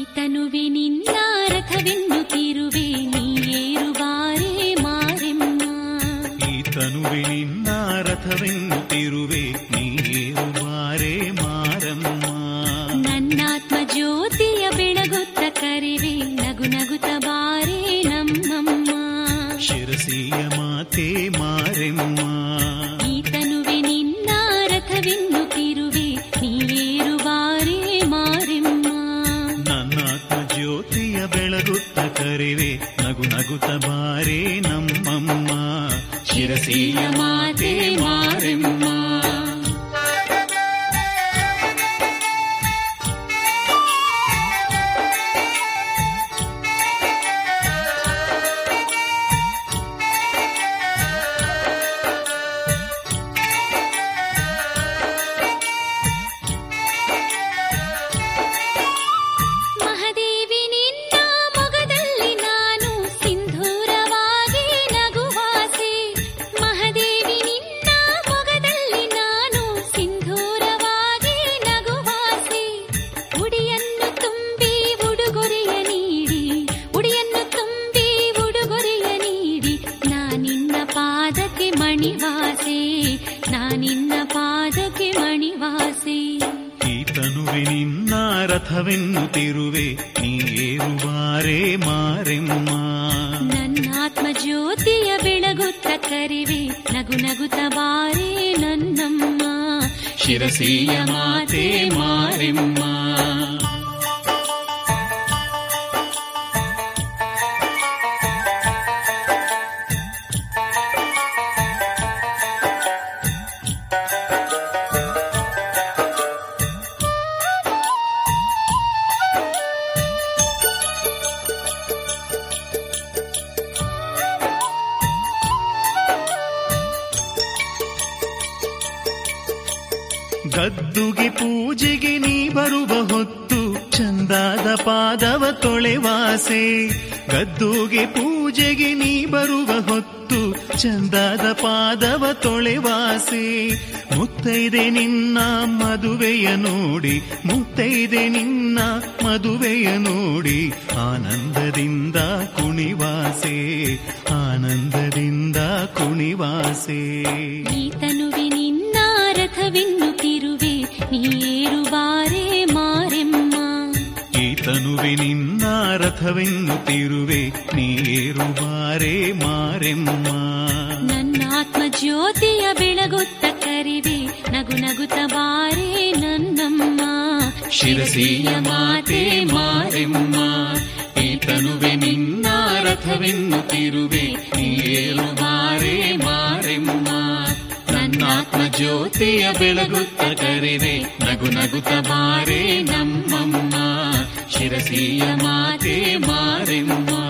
ತನುವೆ ನಿನ್ನ ರಥವೆನ್ನುತ್ತಿರುವೆ ನೀರುವಾರೆ ಮಾರೆಮ್ಮ ಈ ತನುವಿನಿನ್ನ ರಥವೆನ್ನುತ್ತಿರುವೆ ನೀರು ಬಾರೆ ಮಾರಮ್ಮ ನನ್ನಾತ್ಮ ಜ್ಯೋತಿಯ ಬೆಳಗುತ್ತ ಕರಿವೆ ನಗು ನಗುತ್ತ ಬಾರೆ ನಮ್ಮಮ್ಮ ಶಿರಸಿಯ ಮಾತೆ ಮಾರೆಮ್ಮ ಈ ತನುವೆ ನಿನ್ನ ರಥವೆನ್ನುತ್ತಿರುವೆ ನೀರುವಾರೆ ಮಾರೆಮ್ಮ ನನ್ನಾತ್ಮ ಜ್ಯೋತಿಯ ಬೆಳಗುತ್ತ ಕರಿವೆ ನಗು ನಗುತ್ತ ಬಾರೆ ನಮ್ಮಮ್ಮ ಶಿರಸಿಯ ಮಾತೆ ಮಾರೆಮ್ಮ ಮಹದೇವಿ ನಿನ್ನ ಮೊಗದಲ್ಲಿ ನಾನು ಸಿಂಧೂರವಾಗಿ ನಗುವಾಸೆ ಮಹದೇವಿ ನಿನ್ನ ಮೊಗದಲ್ಲಿ ನಾನು ಸಿಂಧೂರವಾಗಿ ನಗುವಾಸೆ ಉಡಿಯನ್ನು ತುಂಬಿ ಉಡುಗೊರೆಯ ನೀಡಿ ಉಡಿಯನ್ನು ತುಂಬಿ ಉಡುಗೊರೆಯ ನೀಡಿ ನಾನಿನ್ನ ಪಾದಕ್ಕೆ ಮಣಿವಾಸೆ ನಾನಿನ್ನ ಪಾದಕ್ಕೆ ಮಣಿವಾಸೆ ಈ ತನುವಿನಿನ್ನ ರಥವೆನ್ನುತ್ತಿರುವೆ ನೀರುವಾರೆ ಮಾರೆಮ್ಮ ನನ್ನಾತ್ಮ ಜ್ಯೋತಿಯ ಬೆಳಗುತ್ತ ಕರಿವೆ ನಗು ನಗುತ್ತ ಬಾರೆ ನನ್ನಮ್ಮ ಶಿರಸಿಯ ಮಾತೆ ಮಾರೆಮ್ಮ ಗದ್ದುಗೆ ಪೂಜೆಗೆ ನೀ ಬರುವ ಹೊತ್ತು ಚಂದಾದ ಪಾದವ ತೊಳೆವಾಸೆ ಗದ್ದುಗೆ ಪೂಜೆಗೆ ನೀ ಬರುವ ಹೊತ್ತು ಚಂದಾದ ಪಾದವ ತೊಳೆವಾಸೆ ಮುತ್ತೈದೆ ನಿನ್ನ ಮದುವೆಯ ನೋಡಿ ಮುತ್ತೈದೆ ನಿನ್ನ ಮದುವೆಯ ನೋಡಿ ಆನಂದದಿಂದ ಕುಣಿವಾಸೆ ಆನಂದದಿಂದ ಕುಣಿವಾಸೆ ಈ ತನುವೆ ನಿನ್ನ ರಥವೆನ್ನುತ್ತಿರುವೆ ನೀರುವಾರೆ ಮಾರೆಮ್ಮ ಈ ತನುವಿನಿನ್ನ ರಥವೆನ್ನುತ್ತಿರುವೆ ನೀರುವಾರೆ ಮಾರೆಮ್ಮ ನನ್ನಾತ್ಮ ಜ್ಯೋತಿಯ ಬೆಳಗುತ್ತ ಕರಿವೆ ನಗು ನಗುತ್ತ ಬಾರೆ ನನ್ನಮ್ಮ ಶಿರಸಿಯ ಮಾತೆ ಮಾರೆಮ್ಮ ಈ ತನುವೆ ನಿನ್ನ ರಥವೆನ್ನುತ್ತಿರುವೆ ನೀರುವಾರೆ ಮಾರೆಮ್ಮ ನನ್ನಾತ್ಮ ಜ್ಯೋತಿಯ ಬೆಳಗುತ್ತ ಕರಿವೆ ನಗು ನಗುತ್ತ ಬಾರೆ ನಮ್ಮಮ್ಮ ಶಿರಸಿಯ ಮಾತೆ ಮಾರೆಮ್ಮ